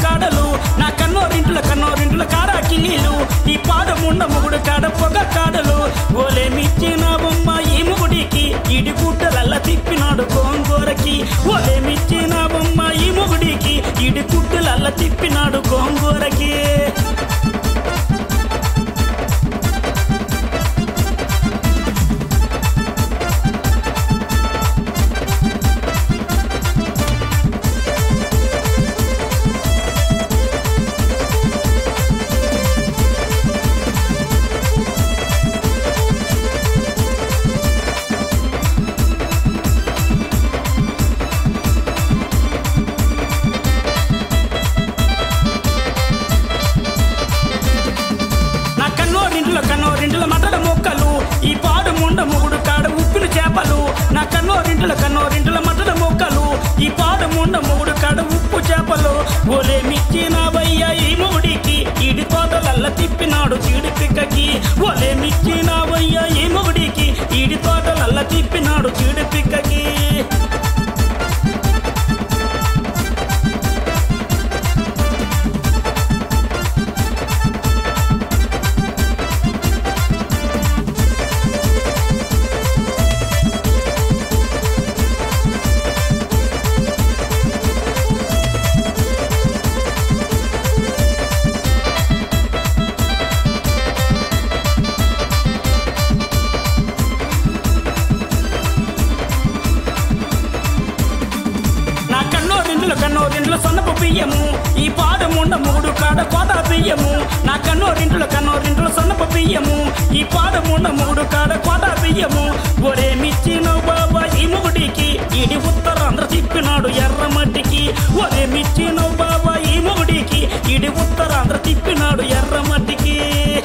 కాడలు నా కన్నోరింటుల కన్నోరింటుల కారా కిల్లీలు ఈ పాడముండ మొగుడు కాడ పొగ కాడలు ఓలేమిచ్చిన బొమ్మ ఈ మొగుడికి ఇడి గుట్టలల్ల తిప్పినాడు గోంగూరకి ఓలేమిచ్చిన బొమ్మ ఈ మొగుడికి ఇడి గుట్టలల్ల తిప్పినాడు గోంగూరకి నా కన్నోరింట్లో కన్నోరింట్లో మటల మొక్కలు ఈ పాడు ముండ మొగుడు కాడ ఉప్పిన చేపలు నా కన్నోరింట్లో కన్నోరింట్లో మటల మొక్కలు ఈ పాడు ముండ మొగుడు కాడ ఉప్పు చేపలు ఓలే మిచ్చిన వయ్య ఈ మొగుడికి ఈడి తోటలల్ల తిప్పినాడు చీడి పిక్కకి ఓలే మిచ్చిన వయ్య ఈ మొగుడికి ఈడి తోటలల్ల తిప్పినాడు చీడి పిక్కకి నా కన్నో రెండుల కన్నో రెండుల సొన్నపు బియ్యము ఈ పాడు ముండ మూడు కాడ కోట బియ్యము నా కన్నో రెండుల కన్నో రెండుల సొన్నపు బియ్యము ఈ పాడు ముండ మూడు కాడ కోట బియ్యము ఒరే మిచ్చిన బాబా ఈ మొగుడికి ఇడి ఉత్తరాంధ్ర తిప్పినాడు ఎర్రమట్టికి ఒరే మిచ్చిన బాబా ఈ మొగుడికి ఇడి ఉత్తరాంధ్ర తిప్పినాడు ఎర్రమట్టికి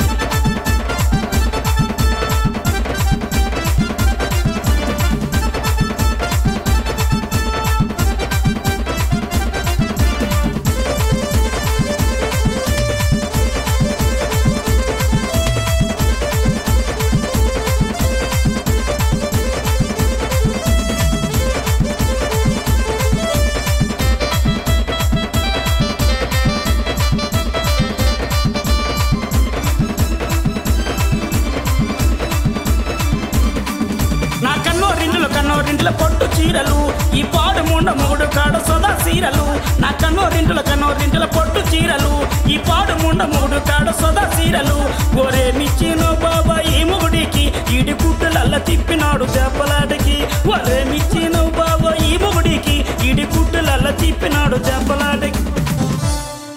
నా కన్నో రిండుల కన్నో రిండుల పొట్టు చీరలు ఈ పాడు ముండ మొగుడు కాడ సదా సీరలు నా కన్నో రిండుల కన్నో రిండుల పొట్టు చీరలు ఈ పాడు ముండ మొగుడు కాడ సదా సీరలు ఒరే మిచ్చిన బాబా ఈ మొగుడికి ఇడి కుట్టలల్ల తిప్పినాడు దెబ్బలాటకి ఒరే మిచ్చిన బాబా ఈ మొగుడికి ఇడి కుట్టలల్ల తిప్పినాడు దెబ్బలాటకి